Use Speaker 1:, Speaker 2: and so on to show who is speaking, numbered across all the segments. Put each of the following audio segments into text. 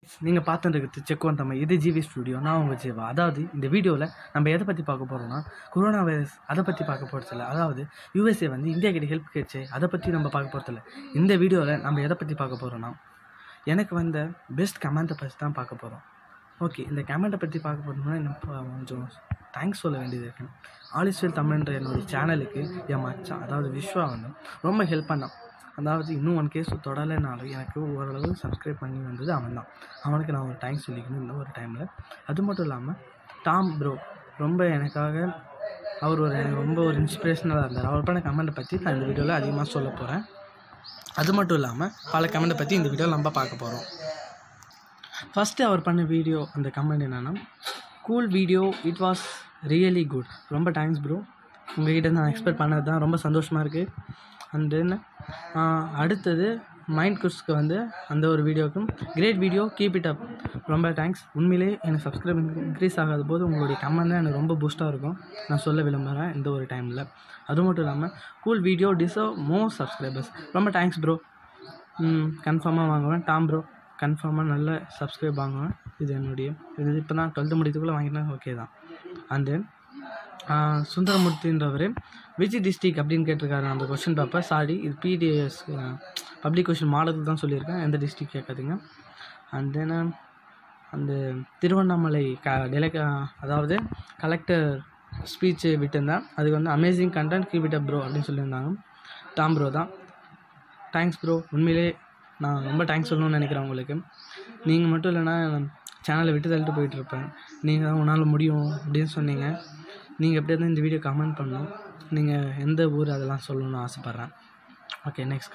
Speaker 1: friends நீங்கள் பார்த்துட்டு check one Tamil இது ஜிவி ஸ்டுடியோ நான் உங்கள் ஜீவா அதாவது இந்த வீடியோவில் நம்ம எதை பற்றி பார்க்க போகிறோம்னா கொரோனா வைரஸ் அதை பற்றி பார்க்க போகிறதில்ல அதாவது யூஎஸ்ஏ வந்து இந்தியா கிட்ட ஹெல்ப் கேட்ச்சு அதை பற்றி நம்ம பார்க்க போகிறதில்ல இந்த வீடியோவில் நம்ம எதை பற்றி பார்க்க போகிறோம்னா எனக்கு வந்த பெஸ்ட் கமெண்ட்டை பற்றி தான் பார்க்க போகிறோம் ஓகே இந்த கமெண்ட்டை பற்றி பார்க்க போகிறோம்னா எனக்கு கொஞ்சம் தேங்க்ஸ் சொல்ல வேண்டியது இருக்கு ஆலிஸ்வேல் தமிழ்ன்ற என்னுடைய சேனலுக்கு என் மச்சான் அதாவது விஸ்வா வந்து ரொம்ப ஹெல்ப் பண்ணான் அதாவது இன்னும் ஒன் கேஸ் தொடலைனாலும் எனக்கு ஓரளவு சப்ஸ்கிரைப் பண்ணி வந்தது அவன் தான் அவனுக்கு நான் ஒரு டைம் சொல்லிக்கணும் இந்த ஒரு டைமில் அது மட்டும் இல்லாமல் டாம் ப்ரோ ரொம்ப எனக்காக அவர் ஒரு எனக்கு ரொம்ப ஒரு இன்ஸ்பிரேஷனலாக இருந்தார் அவர் பண்ண கமெண்ட்டை பற்றி நான் இந்த வீடியோவில் அதிகமாக சொல்ல போகிறேன் அது மட்டும் இல்லாமல் பல கமெண்ட்டை பற்றி இந்த வீடியோவில் நம்ம பார்க்க போகிறோம் ஃபஸ்ட்டு அவர் பண்ண வீடியோ அந்த கமெண்ட் என்னென்னா cool video it was really good ரொம்ப தேங்க்ஸ் ப்ரோ உங்ககிட்ட நான் எக்ஸ்பெக்ட் பண்ணது தான் ரொம்ப சந்தோஷமாக இருக்குது அண்ட் தென் அடுத்தது மைண்ட் குஸ்க்கு வந்து அந்த ஒரு வீடியோக்கும் great video keep it up ரொம்ப தேங்க்ஸ் உண்மையிலே எனக்கு சப்ஸ்கிரைப் இன்க்ரீஸ் ஆகாத போது உங்களுடைய கமெண்ட் தான் எனக்கு ரொம்ப பூஸ்ட்டாக இருக்கும் நான் சொல்ல விரும்புகிறேன் இந்த ஒரு டைமில் அது மட்டும் இல்லாமல் cool video deserve more subscribers ரொம்ப தேங்க்ஸ் ப்ரோ கன்ஃபார்மாக வாங்குவேன் டாம் ப்ரோ கன்ஃபார்மாக நல்ல சப்ஸ்கிரைப் வாங்குவேன் இது என்னுடைய இது இப்போ தான் டுவெல்த்து முடித்துக்குள்ளே வாங்கினா ஓகே தான் அண்ட் தென் சுந்தரமூர்த்தின்றவர் விச் டிஸ்ட்ரிக் அப்படின்னு கேட்டிருக்காரு அந்த கொஷின் பேப்பர் சாரி இது பிடிஎஸ் பப்ளிக் கொஷின் மாடலுக்கு தான் சொல்லியிருக்கேன் எந்த டிஸ்ட்ரிக் கேட்காதீங்க அண்ட் தென் அந்த திருவண்ணாமலை க டெலெக் அதாவது கலெக்டர் ஸ்பீச்சு விட்டுருந்தேன் அதுக்கு வந்து amazing content keep it bro அப்படின்னு சொல்லியிருந்தாங்க டாம் ப்ரோ தான் தேங்க்ஸ் ப்ரோ உண்மையிலே நான் ரொம்ப தேங்க்ஸ் சொல்லணும்னு நினைக்கிறேன் உங்களுக்கு நீங்கள் மட்டும் இல்லைன்னா சேனலை விட்டு தள்ளிட்டு போயிட்டுருப்பேன் நீங்கள் தான் உன்னால் முடியும் அப்படின்னு சொன்னீங்க நீங்கள் எப்படியா இருந்தால் இந்த வீடியோ கமெண்ட் பண்ணணும் நீங்கள் எந்த ஊர் அதெல்லாம் சொல்லணும்னு ஆசைப்பட்றேன் ஓகே நெக்ஸ்ட்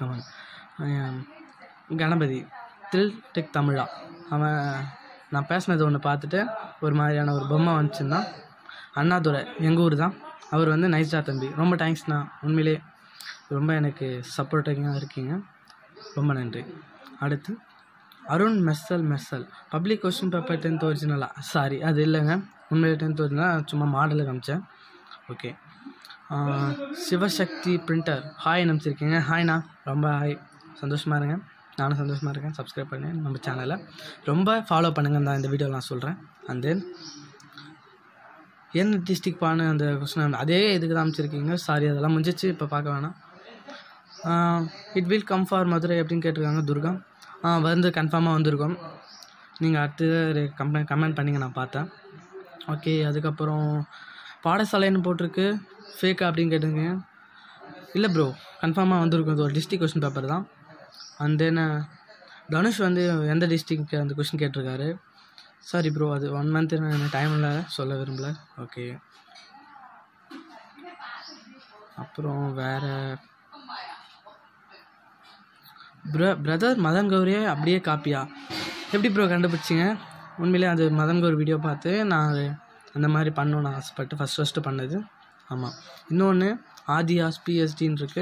Speaker 1: கமெண்ட் கணபதி தில் டெக் தமிழா அவன் நான் பேசினது ஒன்று பார்த்துட்டு ஒரு மாதிரியான ஒரு பொம்மை வந்துச்சுருந்தான் அண்ணாதுரை எங்கள் ஊர் தான் அவர் வந்து நைஸ்டா தம்பி ரொம்ப தேங்க்ஸ்ண்ணா உண்மையிலே ரொம்ப எனக்கு சப்போர்ட்டிங்காக இருக்கீங்க ரொம்ப நன்றி அடுத்து Arun Mersal Mersal public question paper tenth ஒரிஜினலா சாரி அது இல்லைங்க உண்மையிலே டென்த் ஒரிஜினல் சும்மா மாடலில் காமிச்சேன் ஓகே சிவசக்தி பிரிண்டர் ஹாய் அனுப்பிச்சிருக்கீங்க ஹாய்ண்ணா ரொம்ப ஹாய் சந்தோஷமாக இருங்க நானும் சந்தோஷமாக இருக்கேன் சப்ஸ்கிரைப் பண்ணி நம்ம சேனலை ரொம்ப ஃபாலோ பண்ணுங்கள் தான் இந்த வீடியோ நான் சொல்கிறேன் அண்ட் தென் என்ன டிஸ்ட்ரிக் பானு அந்த கொஸ்டின் அதே இதுக்கு தான் அமைச்சிருக்கீங்க சாரி அதெல்லாம் முடிஞ்சிச்சு இப்போ பார்க்க வேணாம் it will come for Madurai அப்படின்னு கேட்டிருக்காங்க துர்கா ஆ வந்து கன்ஃபார்மாக வந்திருக்கோம் நீங்கள் அடுத்து கம்ப்ளைண்ட் கமெண்ட் பண்ணிங்க நான் பார்த்தேன் ஓகே அதுக்கப்புறம் பாடசாலைன்னு போட்டிருக்கு ஃபேக்கா அப்படின்னு கேட்டுங்க இல்லை ப்ரோ கன்ஃபார்மாக வந்திருக்கும் இது ஒரு டிஸ்ட்ரிக் கொஸ்டின் பேப்பர் தான் அண்ட் தென் தனுஷ் வந்து எந்த டிஸ்ட்ரிக்ட் அந்த கொஸ்டின் கேட்டிருக்காரு சாரி ப்ரோ அது ஒன் மந்த் டைம் இல்லை சொல்ல விரும்பல ஓகே அப்புறம் வேறு ப்ரோ பிரதர் மதன் கௌரியே அப்படியே காப்பியா எப்படி ப்ரோ கண்டுபிடிச்சிங்க உண்மையிலே அது மதன் கௌரி வீடியோ பார்த்து நான் அது அந்த மாதிரி பண்ணணும்னு ஆசைப்பட்டு ஃபஸ்ட் ஃபஸ்ட்டு பண்ணது ஆமாம் இன்னொன்று ஆதியாஸ் பிஎஸ்டின்னு இருக்கு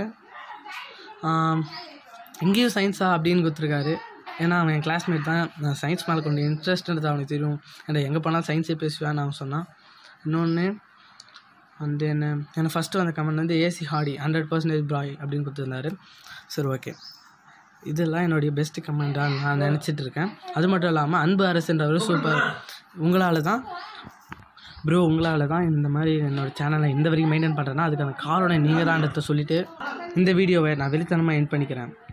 Speaker 1: இங்கேயும் சயின்ஸா அப்படின்னு கொடுத்துருக்காரு ஏன்னா அவன் என் கிளாஸ்மேட் தான் நான் சயின்ஸ் மேலே கொஞ்சம் இன்ட்ரெஸ்ட்ன்றது அவனுக்கு தெரியும் ஏன்னா எங்கே போனாலும் சயின்ஸே பேசுவேன் அவன் சொன்னான் இன்னொன்று அண்ட் தென் எனக்கு ஃபஸ்ட்டு வந்த கமெண்ட் வந்து ஏசி ஹாடி ஹண்ட்ரட் பர்சன்டேஜ் ப்ராய் அப்படின்னு கொடுத்துருந்தாரு சரி ஓகே இதெல்லாம் என்னுடைய பெஸ்ட் கமெண்டாக நான் நினச்சிட்டு இருக்கேன் அது மட்டும் இல்லாமல் அன்பு அரசுன்றவர் சூப்பர் உங்களால் தான் ப்ரோ உங்களால் தான் இந்த மாதிரி என்னோடய சேனலை இந்த வரைக்கும் மெயின்டைன் பண்ணுறேன்னா அதுக்கான காரணம் நீங்கள் தான்றத சொல்லிவிட்டு இந்த வீடியோவை நான் வெளித்தனமாக என் பண்ணிக்கிறேன்